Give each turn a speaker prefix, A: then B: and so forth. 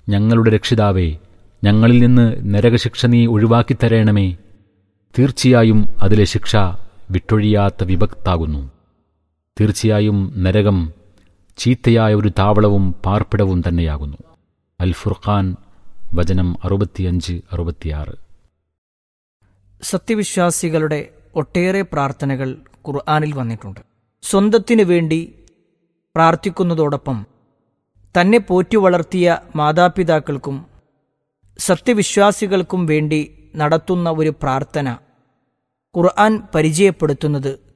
A: ഞങ്ങളുടെ രക്ഷിതാവേ ഞങ്ങളിൽ നിന്ന് നരകശിക്ഷ നീ ഒഴിവാക്കിത്തരേണമേ തീർച്ചയായും അതിലെ ശിക്ഷ വിട്ടൊഴിയാത്ത വിഭക്താകുന്നു തീർച്ചയായും നരകം ചീത്തയായ ഒരു താവളവും പാർപ്പിടവും തന്നെയാകുന്നു അൽ ഫുർഖാൻ വചനം അറുപത്തിയഞ്ച് അറുപത്തിയാറ്
B: സത്യവിശ്വാസികളുടെ ഒട്ടേറെ പ്രാർത്ഥനകൾ ഖുർആാനിൽ വന്നിട്ടുണ്ട് സ്വന്തത്തിനു വേണ്ടി പ്രാർത്ഥിക്കുന്നതോടൊപ്പം തന്നെ പോറ്റി വളർത്തിയ മാതാപിതാക്കൾക്കും സത്യവിശ്വാസികൾക്കും വേണ്ടി നടത്തുന്ന ഒരു പ്രാർത്ഥന ഖുർആൻ പരിചയപ്പെടുത്തുന്നത്